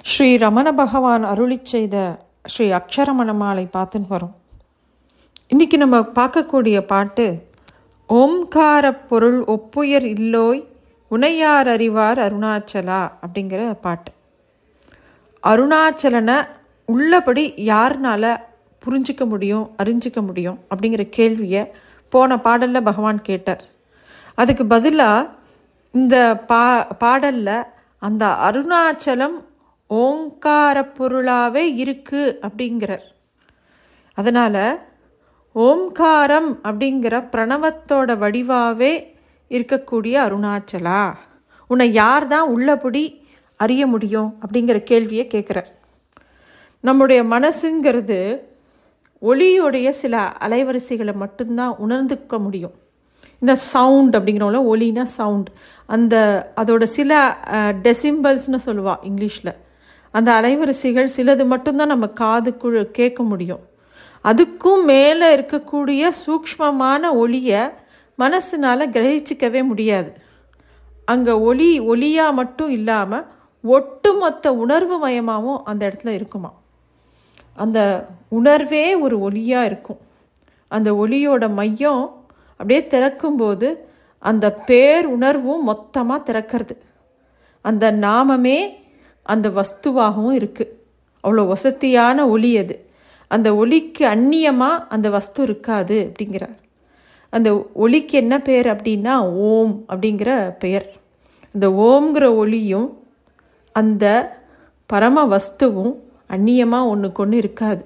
ஸ்ரீ ரமண பகவான் அருளிச் செய்த ஸ்ரீ அக்ஷரமணமாலை பார்த்துன்னு வரோம் இன்னைக்கு நம்ம பார்க்கக்கூடிய பாட்டு ஓம்கார பொருள் ஒப்புயர் இல்லோய் உனையார் அறிவார் அருணாச்சலா அப்படிங்கிற பாட்டு அருணாச்சலனை உள்ளபடி யாருனால புரிஞ்சிக்க முடியும் அறிஞ்சிக்க முடியும் அப்படிங்கிற கேள்வியை போன பாடலில் பகவான் கேட்டார் அதுக்கு பதிலாக இந்த பா பாடலில் அந்த அருணாச்சலம் ஓங்கார பொருளாகவே இருக்கு அப்படிங்கிறார் அதனால் ஓம்காரம் அப்படிங்கிற பிரணவத்தோட வடிவாவே இருக்கக்கூடிய அருணாச்சலா உன்னை யார் தான் உள்ளபடி அறிய முடியும் அப்படிங்கிற கேள்வியை கேட்குறார் நம்முடைய மனசுங்கிறது ஒளியோடைய சில அலைவரிசைகளை மட்டும்தான் உணர்ந்துக்க முடியும் இந்த சவுண்ட் அப்படிங்கிறவங்கள ஒலினா சவுண்ட் அந்த அதோட சில டெசிம்பல்ஸ்னு சொல்லுவா இங்கிலீஷில் அந்த அலைவரிசைகள் சிலது மட்டும்தான் நம்ம காதுக்குள் கேட்க முடியும் அதுக்கும் மேலே இருக்கக்கூடிய சூக்ஷ்மமான ஒளியை மனசுனால் கிரகிச்சிக்கவே முடியாது அங்கே ஒளி ஒளியாக மட்டும் இல்லாமல் ஒட்டுமொத்த உணர்வு மயமாகவும் அந்த இடத்துல இருக்குமா அந்த உணர்வே ஒரு ஒளியாக இருக்கும் அந்த ஒளியோட மையம் அப்படியே திறக்கும்போது அந்த பேர் உணர்வும் மொத்தமாக திறக்கிறது அந்த நாமமே அந்த வஸ்துவாகவும் இருக்குது அவ்வளோ வசதியான ஒளி அது அந்த ஒளிக்கு அந்நியமாக அந்த வஸ்து இருக்காது அப்படிங்கிறார் அந்த ஒளிக்கு என்ன பேர் அப்படின்னா ஓம் அப்படிங்கிற பெயர் அந்த ஓம்ங்கிற ஒளியும் அந்த பரம வஸ்துவும் அந்நியமாக ஒன்றுக்கு ஒன்று இருக்காது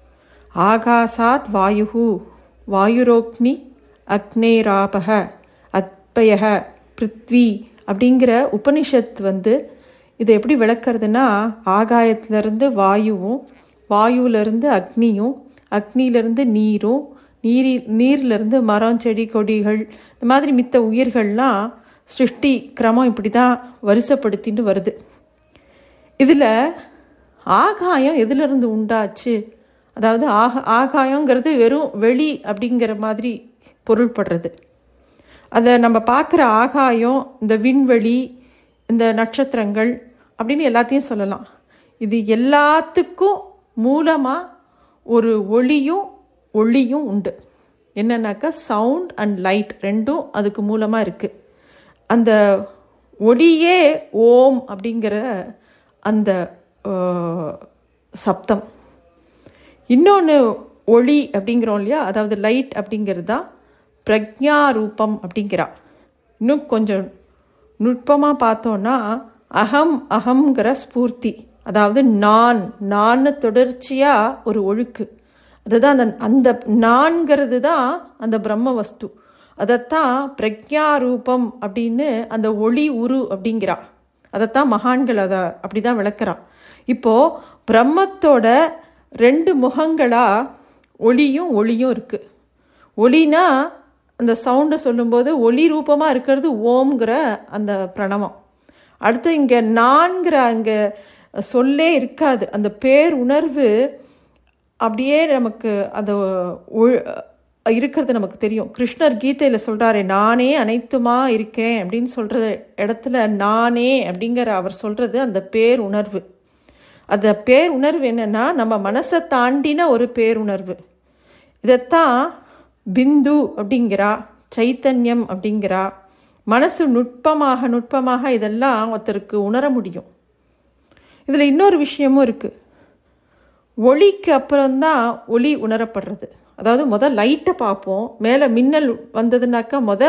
ஆகாசாத் வாயு வாயுரோக்னி அக்னேராபக அத்பயக பிருத்வி அப்படிங்கிற உபனிஷத் வந்து இதை எப்படி விளக்குறதுன்னா ஆகாயத்திலிருந்து வாயுவும் வாயுவிலிருந்து அக்னியும் அக்னியிலிருந்து நீரும் நீரி நீர்லேருந்து மரம் செடி கொடிகள் இந்த மாதிரி மித்த உயிர்கள்லாம் சிருஷ்டி கிரமம் இப்படி தான் வரிசைப்படுத்திட்டு வருது இதில் ஆகாயம் எதிலிருந்து உண்டாச்சு அதாவது ஆக ஆகாயங்கிறது வெறும் வெளி அப்படிங்கிற மாதிரி பொருள்படுறது அதை நம்ம பார்க்குற ஆகாயம் இந்த விண்வெளி இந்த நட்சத்திரங்கள் அப்படின்னு எல்லாத்தையும் சொல்லலாம் இது எல்லாத்துக்கும் மூலமாக ஒரு ஒளியும் ஒளியும் உண்டு என்னன்னாக்கா சவுண்ட் அண்ட் லைட் ரெண்டும் அதுக்கு மூலமாக இருக்குது அந்த ஒளியே ஓம் அப்படிங்கிற அந்த சப்தம் இன்னொன்று ஒளி அப்படிங்கிறோம் இல்லையா அதாவது லைட் அப்படிங்கிறது தான் பிரக்ஞா ரூபம் அப்படிங்கிறா இன்னும் கொஞ்சம் நுட்பமாக பார்த்தோன்னா அகம் அகங்கிற ஸ்பூர்த்தி அதாவது நான் நான் தொடர்ச்சியாக ஒரு ஒழுக்கு அதுதான் அந்த அந்த நான்கிறது தான் அந்த பிரம்ம வஸ்து அதைத்தான் பிரக்ஞா ரூபம் அப்படின்னு அந்த ஒளி உரு அப்படிங்கிறா அதைத்தான் மகான்கள் அதை அப்படி தான் விளக்குறா இப்போது பிரம்மத்தோட ரெண்டு முகங்களாக ஒளியும் ஒளியும் இருக்குது ஒளினா அந்த சவுண்டை சொல்லும்போது ஒளி ரூபமாக இருக்கிறது ஓம்ங்கிற அந்த பிரணவம் அடுத்து இங்கே நான்கிற அங்கே சொல்லே இருக்காது அந்த பேர் உணர்வு அப்படியே நமக்கு அந்த இருக்கிறது நமக்கு தெரியும் கிருஷ்ணர் கீதையில் சொல்கிறாரே நானே அனைத்துமா இருக்கேன் அப்படின்னு சொல்கிற இடத்துல நானே அப்படிங்கிற அவர் சொல்கிறது அந்த பேர் உணர்வு அந்த பேர் உணர்வு என்னென்னா நம்ம மனசை தாண்டின ஒரு பேருணர்வு இதைத்தான் பிந்து அப்படிங்கிறா சைத்தன்யம் அப்படிங்கிறா மனசு நுட்பமாக நுட்பமாக இதெல்லாம் ஒருத்தருக்கு உணர முடியும் இதில் இன்னொரு விஷயமும் இருக்குது ஒளிக்கு அப்புறம்தான் ஒளி உணரப்படுறது அதாவது முதல் லைட்டை பார்ப்போம் மேலே மின்னல் வந்ததுனாக்கா முத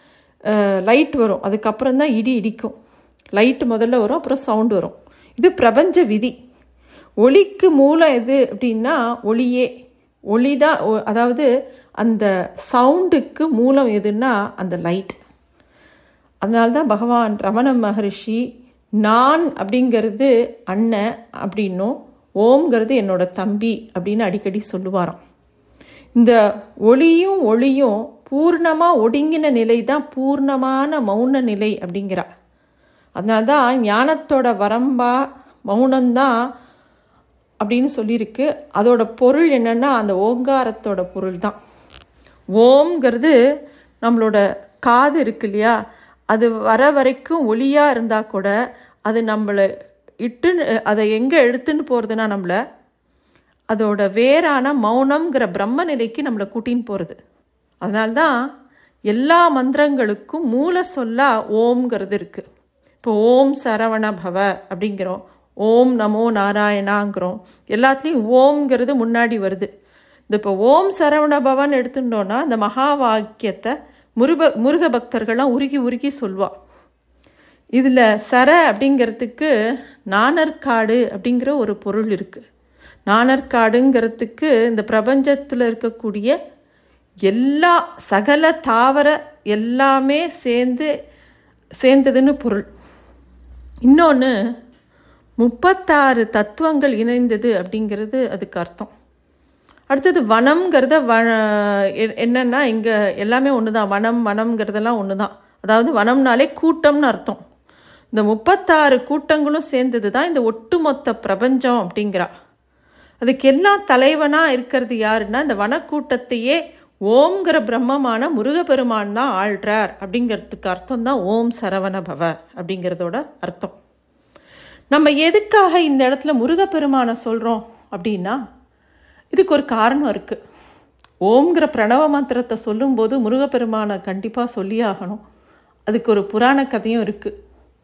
லைட் வரும் அதுக்கப்புறம் தான் இடி இடிக்கும் லைட்டு முதல்ல வரும் அப்புறம் சவுண்டு வரும் இது பிரபஞ்ச விதி ஒளிக்கு மூலம் எது அப்படின்னா ஒளியே ஒளி தான் அதாவது அந்த சவுண்டுக்கு மூலம் எதுன்னா அந்த லைட் அதனால தான் பகவான் ரமண மகரிஷி நான் அப்படிங்கிறது அண்ணன் அப்படின்னும் ஓம்ங்கிறது என்னோட தம்பி அப்படின்னு அடிக்கடி சொல்லுவாராம் இந்த ஒளியும் ஒளியும் பூர்ணமாக ஒடுங்கின நிலை தான் பூர்ணமான மௌன நிலை அப்படிங்கிறா அதனால தான் ஞானத்தோட வரம்பா மௌனம்தான் அப்படின்னு சொல்லியிருக்கு அதோட பொருள் என்னென்னா அந்த ஓங்காரத்தோட பொருள் தான் ஓம்ங்கிறது நம்மளோட காது இருக்கு இல்லையா அது வர வரைக்கும் ஒளியாக இருந்தால் கூட அது நம்மளை இட்டு அதை எங்கே எடுத்துன்னு போகிறதுனா நம்மளை அதோட வேறான மௌனம்ங்கிற பிரம்ம நிலைக்கு நம்மளை கூட்டின்னு போகிறது அதனால்தான் எல்லா மந்திரங்களுக்கும் மூல சொல்லா ஓம்ங்கிறது இருக்குது இப்போ ஓம் சரவண பவ அப்படிங்கிறோம் ஓம் நமோ நாராயணாங்கிறோம் எல்லாத்துலேயும் ஓம்ங்கிறது முன்னாடி வருது இந்த இப்போ ஓம் சரவண பவன் எடுத்துட்டோன்னா இந்த மகா வாக்கியத்தை முருக முருக பக்தர்கள்லாம் உருகி உருகி சொல்வா இதில் சர அப்படிங்கிறதுக்கு நாணற்காடு அப்படிங்கிற ஒரு பொருள் இருக்குது நாணற்காடுங்கிறதுக்கு இந்த பிரபஞ்சத்தில் இருக்கக்கூடிய எல்லா சகல தாவர எல்லாமே சேர்ந்து சேர்ந்ததுன்னு பொருள் இன்னொன்று முப்பத்தாறு தத்துவங்கள் இணைந்தது அப்படிங்கிறது அதுக்கு அர்த்தம் அடுத்தது வனம்ங்கிறத வ எ- என்னன்னா இங்கே எல்லாமே ஒன்று தான் வனம் வனம்ங்கிறதெல்லாம் ஒன்று தான் அதாவது வனம்னாலே கூட்டம்னு அர்த்தம் இந்த முப்பத்தாறு கூட்டங்களும் சேர்ந்தது தான் இந்த ஒட்டுமொத்த பிரபஞ்சம் அப்படிங்கிறா அதுக்கு எல்லாம் தலைவனாக இருக்கிறது யாருன்னா இந்த வனக்கூட்டத்தையே ஓம்ங்கிற பிரம்மமான முருகப்பெருமான் தான் ஆள்றார் அப்படிங்கிறதுக்கு அர்த்தம் தான் ஓம் சரவண பவ அப்படிங்கிறதோட அர்த்தம் நம்ம எதுக்காக இந்த இடத்துல முருகப்பெருமானை சொல்கிறோம் அப்படின்னா இதுக்கு ஒரு காரணம் இருக்குது ஓம்ங்கிற பிரணவ மந்திரத்தை சொல்லும்போது முருகப்பெருமானை கண்டிப்பாக சொல்லியாகணும் அதுக்கு ஒரு புராண கதையும் இருக்குது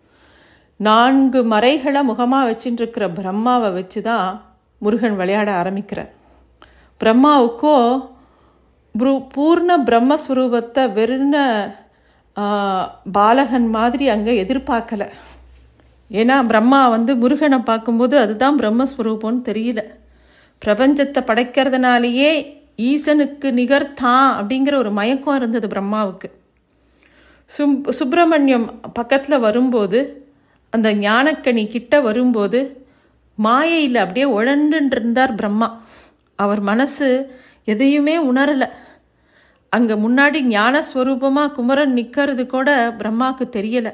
நான்கு மறைகளை முகமாக வச்சுட்டு இருக்கிற பிரம்மாவை வச்சு தான் முருகன் விளையாட ஆரம்பிக்கிறார் பிரம்மாவுக்கோ புரு பூர்ண பிரம்மஸ்வரூபத்தை வெறுன ஆ, பாலகன் மாதிரி அங்கே எதிர்பார்க்கல ஏன்னா பிரம்மா வந்து முருகனை பார்க்கும்போது அதுதான் பிரம்மஸ்வரூபம்னு தெரியல பிரபஞ்சத்தை படைக்கிறதுனாலேயே ஈசனுக்கு நிகர் தான் அப்படிங்கிற ஒரு மயக்கம் இருந்தது பிரம்மாவுக்கு சுப் சுப்பிரமணியம் பக்கத்தில் வரும்போது அந்த ஞானக்கனி கிட்ட வரும்போது மாயையில் அப்படியே உழண்டுன்னு இருந்தார் பிரம்மா அவர் மனசு எதையுமே உணரலை அங்கே முன்னாடி ஞானஸ்வரூபமாக குமரன் நிற்கிறது கூட பிரம்மாவுக்கு தெரியலை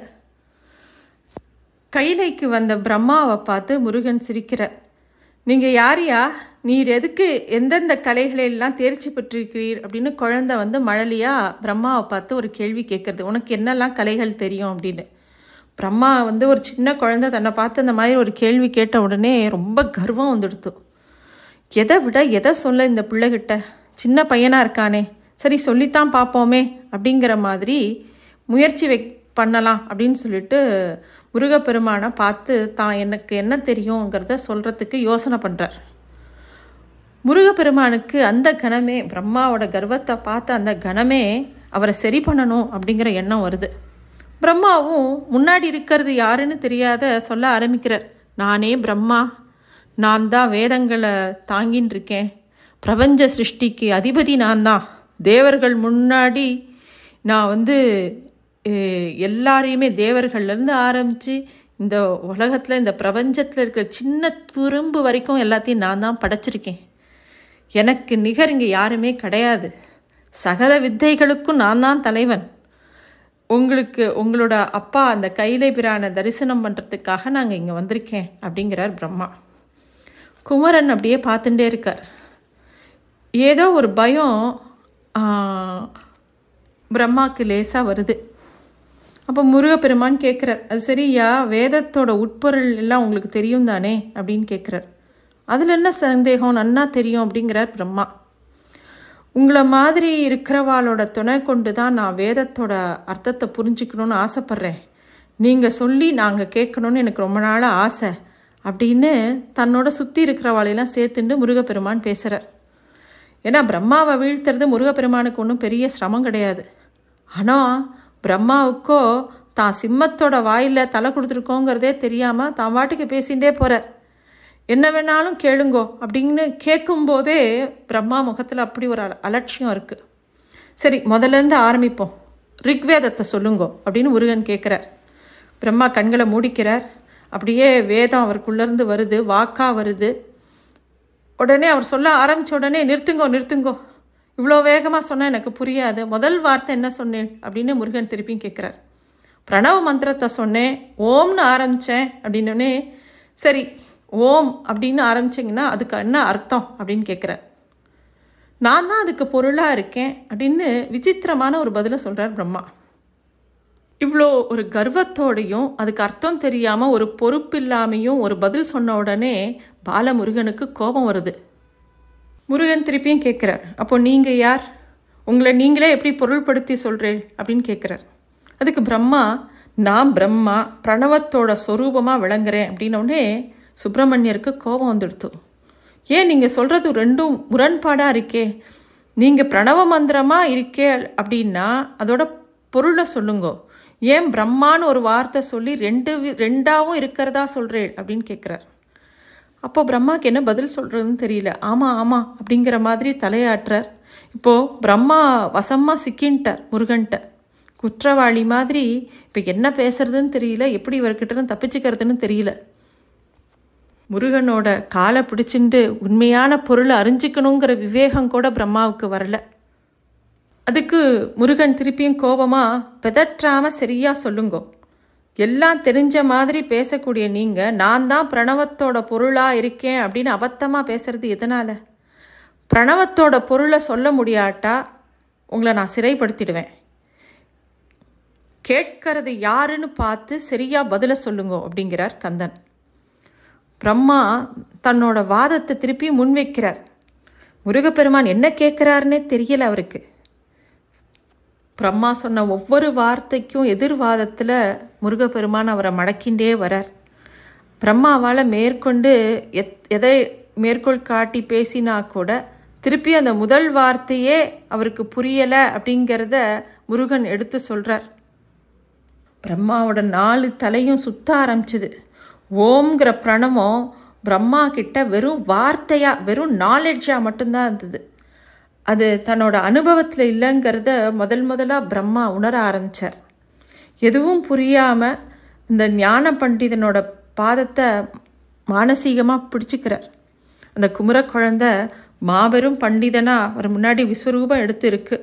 கைலைக்கு வந்த பிரம்மாவை பார்த்து முருகன் சிரிக்கிறார் நீங்கள் யாரியா நீர் எதுக்கு எந்தெந்த கலைகளை எல்லாம் தேர்ச்சி பெற்றிருக்கிறீர் அப்படின்னு குழந்தை வந்து மழலையா பிரம்மாவை பார்த்து ஒரு கேள்வி கேட்கறது உனக்கு என்னெல்லாம் கலைகள் தெரியும் அப்படின்னு பிரம்மா வந்து ஒரு சின்ன குழந்தை தன்னை பார்த்து அந்த மாதிரி ஒரு கேள்வி கேட்ட உடனே ரொம்ப கர்வம் வந்துடுத்து எதை விட எதை சொல்ல இந்த பிள்ளைகிட்ட சின்ன பையனாக இருக்கானே சரி சொல்லித்தான் பார்ப்போமே அப்படிங்கிற மாதிரி முயற்சி வை பண்ணலாம் அப்படின்னு சொல்லிட்டு முருகப்பெருமானை பார்த்து தான் எனக்கு என்ன தெரியுங்கிறத சொல்கிறதுக்கு யோசனை பண்ணுறார் முருகப்பெருமானுக்கு அந்த கணமே பிரம்மாவோட கர்வத்தை பார்த்த அந்த கணமே அவரை சரி பண்ணணும் அப்படிங்கிற எண்ணம் வருது பிரம்மாவும் முன்னாடி இருக்கிறது யாருன்னு தெரியாத சொல்ல ஆரம்பிக்கிறார் நானே பிரம்மா நான் தான் வேதங்களை தாங்கின்னு இருக்கேன் பிரபஞ்ச சிருஷ்டிக்கு அதிபதி நான் தான் தேவர்கள் முன்னாடி நான் வந்து அஹ், எல்லாரையுமே தேவர்கள்லேருந்து ஆரம்பித்து இந்த உலகத்தில் இந்த பிரபஞ்சத்தில் இருக்கிற சின்ன துரும்பு வரைக்கும் எல்லாத்தையும் நான் தான் படைச்சிருக்கேன் எனக்கு நிகர் இங்கே யாருமே கிடையாது சகல வித்தைகளுக்கும் நான் தான் தலைவன் உங்களுக்கு உங்களோட அப்பா அந்த கைலை பிரானை தரிசனம் பண்ணுறதுக்காக நாங்கள் இங்கே வந்திருக்கேன் அப்படிங்கிறார் பிரம்மா குமரன் அப்படியே பார்த்துட்டே இருக்கார் ஏதோ ஒரு பயம் ஆ, பிரம்மாக்கு லேசாக வருது அப்போ முருகப்பெருமான் கேட்குறார் அது சரியா வேதத்தோட உட்பொருள் எல்லாம் உங்களுக்கு தெரியும் தானே அப்படின்னு கேட்குறார் அதில் என்ன சந்தேகம் நன்னா தெரியும் அப்படிங்கிறார் பிரம்மா உங்களை மாதிரி இருக்கிறவாளோட துணை கொண்டு தான் நான் வேதத்தோட அர்த்தத்தை புரிஞ்சுக்கணும்னு ஆசைப்பட்றேன் நீங்கள் சொல்லி நாங்கள் கேட்கணும்னு எனக்கு ரொம்ப நாள் ஆசை அப்படின்னு தன்னோட சுற்றி இருக்கிறவாளையெல்லாம் சேர்த்துண்டு முருகப்பெருமான் பேசுகிறார் ஏன்னா பிரம்மாவை வீழ்த்துறது முருகப்பெருமானுக்கு ஒன்றும் பெரிய சிரமம் கிடையாது ஆனால் பிரம்மாவுக்கோ தான் சிம்மத்தோட வாயில் தலை கொடுத்துருக்கோங்கிறதே தெரியாமல் தான் வாட்டுக்கு பேசிகிட்டே போகிறார் என்ன வேணாலும் கேளுங்கோ அப்படின்னு கேட்கும்போதே பிரம்மா முகத்தில் அப்படி ஒரு அல- அலட்சியம் இருக்குது சரி முதல்ல இருந்து ஆரம்பிப்போம் ரிக்வேதத்தை சொல்லுங்கோ அப்படின்னு முருகன் கேட்குறார் பிரம்மா கண்களை மூடிக்கிறார் அப்படியே வேதம் அவருக்குள்ளேருந்து வருது வாக்கா வருது உடனே அவர் சொல்ல ஆரம்பிச்ச உடனே நிறுத்துங்கோ நிறுத்துங்கோ இவ்வளோ வேகமாக சொன்னால் எனக்கு புரியாது முதல் வார்த்தை என்ன சொன்னேன் அப்படின்னு முருகன் திருப்பியும் கேட்குறார் பிரணவ மந்திரத்தை சொன்னேன் ஓம்னு ஆரம்பித்தேன் அப்படின்னோடனே சரி ஓம் அப்படின்னு ஆரம்பிச்சிங்கன்னா அதுக்கு என்ன அர்த்தம் அப்படின்னு கேட்குறார் நான் தான் அதுக்கு பொருளாக இருக்கேன் அப்படின்னு விசித்திரமான ஒரு பதிலை சொல்கிறார் பிரம்மா இவ்வளோ ஒரு கர்வத்தோடையும் அதுக்கு அர்த்தம் தெரியாமல் ஒரு பொறுப்பு இல்லாமையும் ஒரு பதில் சொன்ன உடனே பாலமுருகனுக்கு கோபம் வருது முருகன் திருப்பியும் கேட்குறார் அப்போ நீங்கள் யார் உங்களை நீங்களே எப்படி பொருள்படுத்தி சொல்கிறேன் அப்படின்னு கேட்குறார் அதுக்கு பிரம்மா நான் பிரம்மா பிரணவத்தோட சொரூபமாக விளங்குறேன் அப்படின்னோடனே சுப்பிரமணியருக்கு கோபம் வந்துடுத்து ஏன் நீங்கள் சொல்கிறது ரெண்டும் முரண்பாடாக இருக்கே நீங்கள் பிரணவ மந்திரமாக இருக்கே அப்படின்னா அதோட பொருளை சொல்லுங்க ஏன் பிரம்மான்னு ஒரு வார்த்தை சொல்லி ரெண்டு ரெண்டாவும் இருக்கிறதா சொல்கிறேன் அப்படின்னு கேட்குறார் அப்போ பிரம்மாக்கு என்ன பதில் சொல்கிறதுன்னு தெரியல ஆமாம் ஆமாம் அப்படிங்கிற மாதிரி தலையாட்டுறார் இப்போது பிரம்மா வசமாக சிக்கின்ட்டார் முருகன்ட்ட குற்றவாளி மாதிரி இப்போ என்ன பேசுறதுன்னு தெரியல எப்படி இவர்கிட்ட தப்பிச்சுக்கிறதுன்னு தெரியல முருகனோட காலை பிடிச்சிண்டு உண்மையான பொருளை அறிஞ்சிக்கணுங்கிற விவேகம் கூட பிரம்மாவுக்கு வரல அதுக்கு முருகன் திருப்பியும் கோபமா பெதற்றாம சரியா சொல்லுங்கோ எல்லாம் தெரிஞ்ச மாதிரி பேசக்கூடிய நீங்க நான் தான் பிரணவத்தோட பொருளா இருக்கேன் அப்படின்னு அபத்தமா பேசுறது எதனால பிரணவத்தோட பொருளை சொல்ல முடியாட்டா உங்களை நான் சிறைப்படுத்திடுவேன் கேட்கறது யாருன்னு பார்த்து சரியா பதில சொல்லுங்க அப்படிங்கிறார் கந்தன் பிரம்மா தன்னோட வாதத்தை திருப்பி முன்வைக்கிறார் முருகப்பெருமான் என்ன கேட்குறாருன்னே தெரியல அவருக்கு பிரம்மா சொன்ன ஒவ்வொரு வார்த்தைக்கும் எதிர்வாதத்தில் முருகப்பெருமான் அவரை மடக்கிண்டே வரார் பிரம்மாவால் மேற்கொண்டு எத் எதை மேற்கோள் காட்டி பேசினா கூட திருப்பி அந்த முதல் வார்த்தையே அவருக்கு புரியலை அப்படிங்கிறத முருகன் எடுத்து சொல்கிறார் பிரம்மாவோட நாலு தலையும் சுத்த ஆரம்பிச்சுது ஓம்ங்கிற பிரணவம் பிரம்மா கிட்ட வெறும் வார்த்தையா வெறும் நாலெட்ஜாக மட்டும்தான் இருந்தது அது தன்னோட அனுபவத்தில் இல்லைங்கிறத முதல் முதலாக பிரம்மா உணர ஆரம்பித்தார் எதுவும் புரியாமல் இந்த ஞான பண்டிதனோட பாதத்தை மானசீகமாக பிடிச்சிக்கிறார் அந்த குமர குழந்தை மாபெரும் பண்டிதனாக அவர் முன்னாடி விஸ்வரூபம் எடுத்து இருக்கு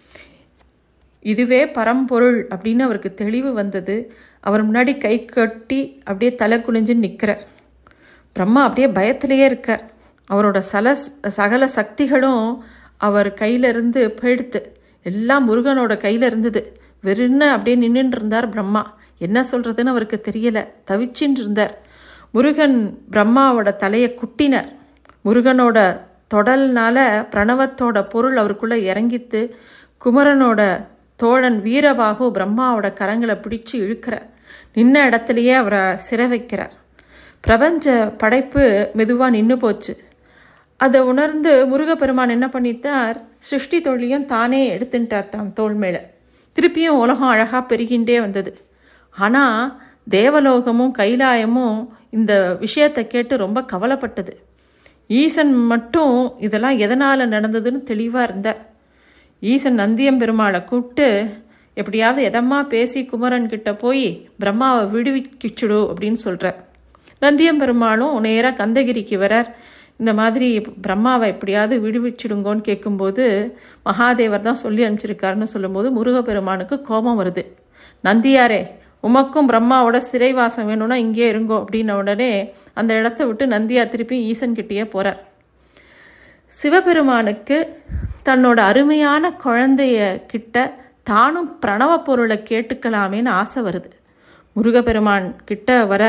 இதுவே பரம்பொருள் அப்படின்னு அவருக்கு தெளிவு வந்தது அவர் முன்னாடி கை கட்டி அப்படியே தலை குனிஞ்சு நிற்கிறார் பிரம்மா அப்படியே பயத்திலேயே இருக்கார் அவரோட சல சகல சக்திகளும் அவர் கையிலிருந்து போயிடுத்து எல்லாம் முருகனோட கையில் இருந்தது வெறுன்னு அப்படியே நின்றுட்டு இருந்தார் பிரம்மா என்ன சொல்கிறதுன்னு அவருக்கு தெரியல தவிச்சின்னு இருந்தார் முருகன் பிரம்மாவோட தலையை குட்டினார் முருகனோட தொடல்னால பிரணவத்தோட பொருள் அவருக்குள்ளே இறங்கித்து குமரனோட தோழன் வீரபாகு பிரம்மாவோட கரங்களை பிடிச்சு இழுக்கிறார் நின்ன இடத்துலையே அவரை சிறை வைக்கிறார் பிரபஞ்ச படைப்பு மெதுவாக நின்று போச்சு அதை உணர்ந்து முருகப்பெருமான் என்ன பண்ணிட்டார் சிருஷ்டி தொழிலையும் தானே எடுத்துட்டார் தான் தோல் மேலே திருப்பியும் உலகம் அழகாக பெருகின்றே வந்தது ஆனால் தேவலோகமும் கைலாயமும் இந்த விஷயத்தை கேட்டு ரொம்ப கவலைப்பட்டது ஈசன் மட்டும் இதெல்லாம் எதனால் நடந்ததுன்னு தெளிவாக இருந்தார் ஈசன் நந்தியம் பெருமாளை கூப்பிட்டு எப்படியாவது எதம்மா பேசி குமரன் கிட்ட போய் பிரம்மாவை விடுவிக்கிச்சுடு அப்படின்னு சொல்கிறார் நந்தியம் பெருமாளும் நேராக கந்தகிரிக்கு வரார் இந்த மாதிரி பிரம்மாவை எப்படியாவது விடுவிச்சிடுங்கோன்னு கேட்கும்போது மகாதேவர் தான் சொல்லி அனுப்பிச்சிருக்காருன்னு சொல்லும்போது முருகப்பெருமானுக்கு கோபம் வருது நந்தியாரே உமக்கும் பிரம்மாவோட சிறைவாசம் வேணும்னா இங்கே இருங்கோ அப்படின்ன உடனே அந்த இடத்த விட்டு நந்தியார் திருப்பி ஈசன்கிட்டயே போகிறார் சிவபெருமானுக்கு தன்னோட அருமையான குழந்தைய கிட்ட தானும் பிரணவ பொருளை கேட்டுக்கலாமேன்னு ஆசை வருது முருகப்பெருமான் கிட்ட வர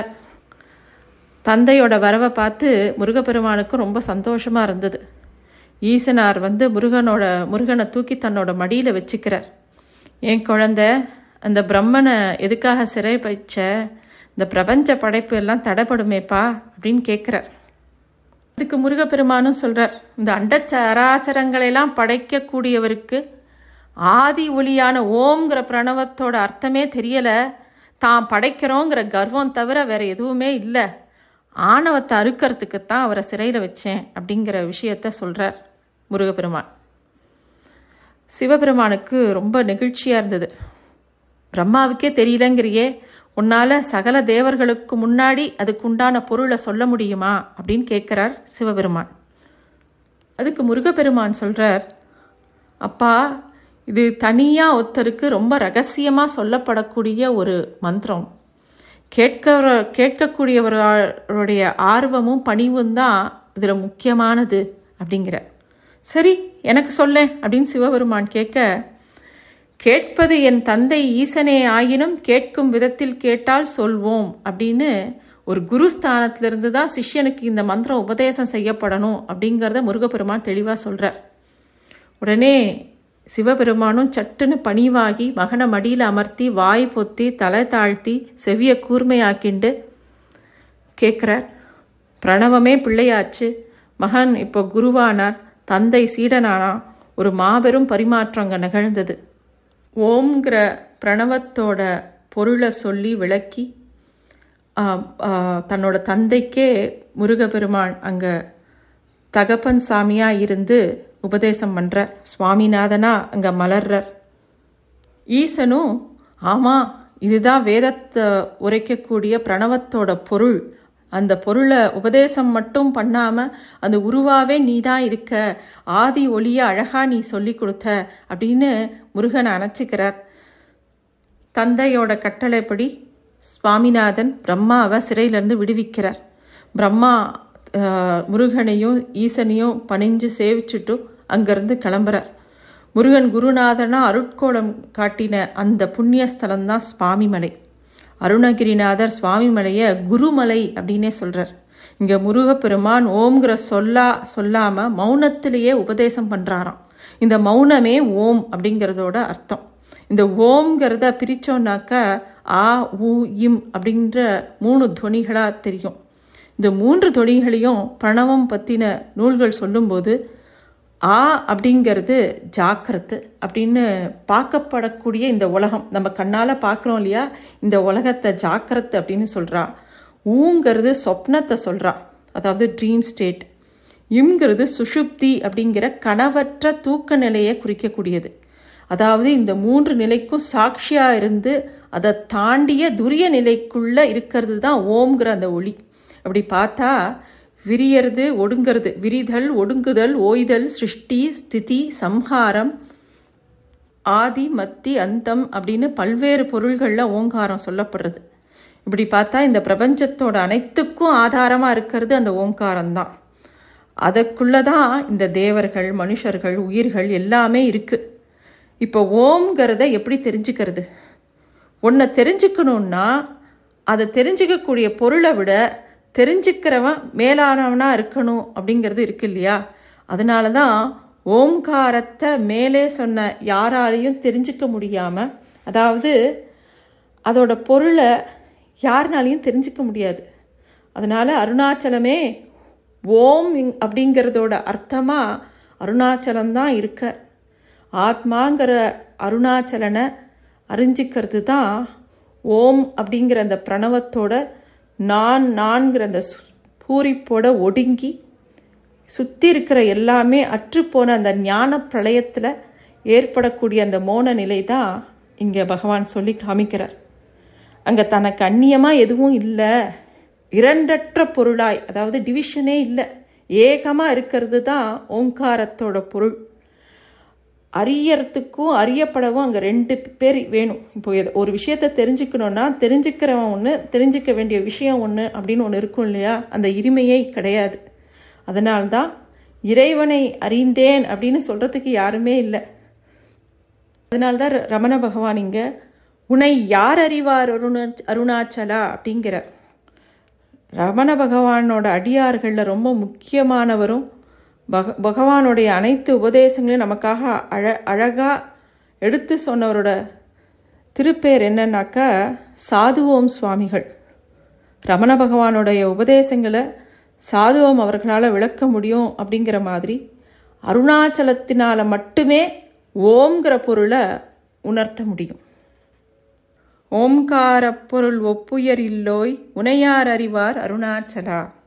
தந்தையோட வரவை பார்த்து முருகப்பெருமானுக்கும் ரொம்ப சந்தோஷமாக இருந்தது ஈசனார் வந்து முருகனோட முருகனை தூக்கி தன்னோட மடியில் வச்சுக்கிறார் என் குழந்த அந்த பிரம்மனை எதுக்காக சிறை வைச்ச இந்த பிரபஞ்ச படைப்பு எல்லாம் தடைப்படுமேப்பா அப்படின்னு கேட்குறார் அதுக்கு முருகப்பெருமானும் சொல்கிறார் இந்த அண்டச்சராச்சரங்களெல்லாம் படைக்கக்கூடியவருக்கு ஆதி ஒளியான ஓம்ங்கிற பிரணவத்தோட அர்த்தமே தெரியலை தான் படைக்கிறோங்கிற கர்வம் தவிர வேற எதுவுமே இல்லை ஆணவத்தை அறுக்கிறதுக்கு தான் அவரை சிறையில் வச்சேன் அப்படிங்கிற விஷயத்த சொல்கிறார் முருகப்பெருமான் சிவபெருமானுக்கு ரொம்ப நெகிழ்ச்சியாக இருந்தது பிரம்மாவுக்கே தெரியலங்கிறியே உன்னால் சகல தேவர்களுக்கு முன்னாடி அதுக்கு உண்டான பொருளை சொல்ல முடியுமா அப்படின்னு கேட்குறார் சிவபெருமான் அதுக்கு முருகப்பெருமான் சொல்கிறார் அப்பா இது தனியாக ஒருத்தருக்கு ரொம்ப ரகசியமாக சொல்லப்படக்கூடிய ஒரு மந்திரம் கேட்கிற கேட்கக்கூடியவர்களுடைய ஆர்வமும் பணிவும் தான் இதில் முக்கியமானது அப்படிங்கிற சரி எனக்கு சொல்லேன் அப்படின்னு சிவபெருமான் கேட்க கேட்பது என் தந்தை ஈசனே ஆயினும் கேட்கும் விதத்தில் கேட்டால் சொல்வோம் அப்படின்னு ஒரு குரு ஸ்தானத்திலிருந்து தான் சிஷ்யனுக்கு இந்த மந்திரம் உபதேசம் செய்யப்படணும் அப்படிங்கிறத முருகப்பெருமான் தெளிவாக சொல்கிறார் உடனே சிவபெருமானும் சட்டுன்னு பணிவாகி மகனை மடியில் அமர்த்தி வாய் பொத்தி தலை தாழ்த்தி செவிய கூர்மையாக்கிண்டு கேட்குறார் பிரணவமே பிள்ளையாச்சு மகன் இப்போ குருவானார் தந்தை சீடனானா ஒரு மாபெரும் பரிமாற்றம் அங்கே நிகழ்ந்தது ஓம்ங்கிற பிரணவத்தோட பொருளை சொல்லி விளக்கி ஆ, ஆ, தன்னோட தந்தைக்கே முருகப்பெருமான் அங்கே தகப்பன் சாமியாக இருந்து உபதேசம் பண்ணுறார் சுவாமிநாதனா அங்கே மலர்றார் ஈசனும் ஆமாம் இதுதான் வேதத்தை உரைக்கக்கூடிய பிரணவத்தோட பொருள் அந்த பொருளை உபதேசம் மட்டும் பண்ணாமல் அந்த உருவாவே நீ தான் இருக்க ஆதி ஒளிய அழகா நீ சொல்லி கொடுத்த அப்படின்னு முருகனை அணைச்சிக்கிறார் தந்தையோட கட்டளைப்படி சுவாமிநாதன் பிரம்மாவை சிறையிலேருந்து விடுவிக்கிறார் பிரம்மா ஆஹ், முருகனையும் ஈசனையும் பணிஞ்சு சேவிச்சுட்டு அங்கேருந்து கிளம்புறார் முருகன் குருநாதனா அருட்கோலம் காட்டின அந்த புண்ணிய ஸ்தலம்தான் சுவாமிமலை அருணகிரிநாதர் சுவாமிமலையை குருமலை அப்படின்னே சொல்கிறார் இங்கே முருகப்பெருமான் ஓம்ங்கிற சொல்லா சொல்லாமல் மௌனத்திலேயே உபதேசம் பண்ணுறாராம் இந்த மௌனமே ஓம் அப்படிங்கிறதோட அர்த்தம் இந்த ஓம்ங்கிறத பிரித்தோன்னாக்கா ஆ உ இம் அப்படின்ற மூணு துவனிகளாக தெரியும் இந்த மூன்று துவனிகளையும் பிரணவம் பற்றின நூல்கள் சொல்லும்போது ஆ அப்படிங்கிறது ஜாக்கிரத்து அப்படின்னு பார்க்கப்படக்கூடிய இந்த உலகம் நம்ம கண்ணால் பார்க்குறோம் இல்லையா இந்த உலகத்தை ஜாக்கிரத்து அப்படின்னு சொல்கிறா ஊங்கிறது சொப்னத்தை சொல்கிறா அதாவது ட்ரீம் ஸ்டேட் இம்ங்கிறது சுஷுப்தி அப்படிங்கிற கனவற்ற தூக்க நிலையை குறிக்கக்கூடியது அதாவது இந்த மூன்று நிலைக்கும் சாட்சியாக இருந்து அதை தாண்டிய துரிய நிலைக்குள்ளே இருக்கிறது தான் ஓம்ங்கிற அந்த ஒளி அப்படி பார்த்தா விரியறது ஒடுங்கிறது விரிதல் ஒடுங்குதல் ஓய்தல் சிருஷ்டி ஸ்திதி சம்ஹாரம் ஆதி மத்தி அந்தம் அப்படின்னு பல்வேறு பொருள்களில் ஓங்காரம் சொல்லப்படுறது இப்படி பார்த்தா இந்த பிரபஞ்சத்தோட அனைத்துக்கும் ஆதாரமாக இருக்கிறது அந்த ஓங்காரம் தான் அதுக்குள்ளே தான் இந்த தேவர்கள் மனுஷர்கள் உயிர்கள் எல்லாமே இருக்குது இப்போ ஓம்ங்கிறத எப்படி தெரிஞ்சுக்கிறது ஒன்றை தெரிஞ்சுக்கணுன்னா அதை தெரிஞ்சுக்கக்கூடிய பொருளை விட தெரிஞ்சுக்கிறவன் மேலானவனாக இருக்கணும் அப்படிங்கிறது இருக்கு இல்லையா அதனால தான் ஓம்காரத்தை மேலே சொன்ன யாராலையும் தெரிஞ்சுக்க முடியாமல் அதாவது அதோட பொருளை யாருனாலையும் தெரிஞ்சுக்க முடியாது அதனால் அருணாச்சலமே ஓம் இங்- அப்படிங்கிறதோட அர்த்தமாக அருணாச்சலம்தான் இருக்க ஆத்மாங்கிற அருணாச்சலனை அறிஞ்சிக்கிறது தான் ஓம் அப்படிங்கிற அந்த பிரணவத்தோட நான் நான்கிற அந்த சு- பூரிப்போட ஒடுங்கி சுற்றி இருக்கிற எல்லாமே அற்றுப்போன அந்த ஞான பிரளயத்தில் ஏற்படக்கூடிய அந்த மோன நிலை தான் இங்கே பகவான் சொல்லி காமிக்கிறார் அங்கே தனக்கு அந்நியமாக எதுவும் இல்லை இரண்டற்ற பொருளாய் அதாவது டிவிஷனே இல்லை ஏகமாக இருக்கிறது தான் ஓங்காரத்தோட பொருள் அறியறதுக்கும் அறியப்படவும் அங்கே ரெண்டு பேர் வேணும் இப்போ எத- ஒரு விஷயத்தை தெரிஞ்சுக்கணுன்னா தெரிஞ்சுக்கிறவன் ஒன்று தெரிஞ்சுக்க வேண்டிய விஷயம் ஒன்று அப்படின்னு ஒன்று இருக்கும் இல்லையா அந்த இரிமையே கிடையாது அதனால்தான் இறைவனை அறிந்தேன் அப்படின்னு சொல்கிறதுக்கு யாருமே இல்லை அதனால்தான் ர- ரமண பகவான் இங்கே உன்னை யார் அறிவார் அருணா அருணாச்சலா அப்படிங்கிறார் ரமண பகவானோட அடியார்களில் ரொம்ப முக்கியமானவரும் பக பகவானுடைய அனைத்து உபதேசங்களையும் நமக்காக அழ அழகாக எடுத்து சொன்னவரோட திருப்பேர் என்னன்னாக்கா சாதுவோம் சுவாமிகள் ரமண பகவானுடைய உபதேசங்களை சாதுவோம் அவர்களால் விளக்க முடியும் அப்படிங்கிற மாதிரி அருணாச்சலத்தினால மட்டுமே ஓம்ங்கிற பொருளை உணர்த்த முடியும் ஓம்காரப் பொருள் ஒப்புயர் இல்லோய் உனையார் அறிவார் அருணாச்சலா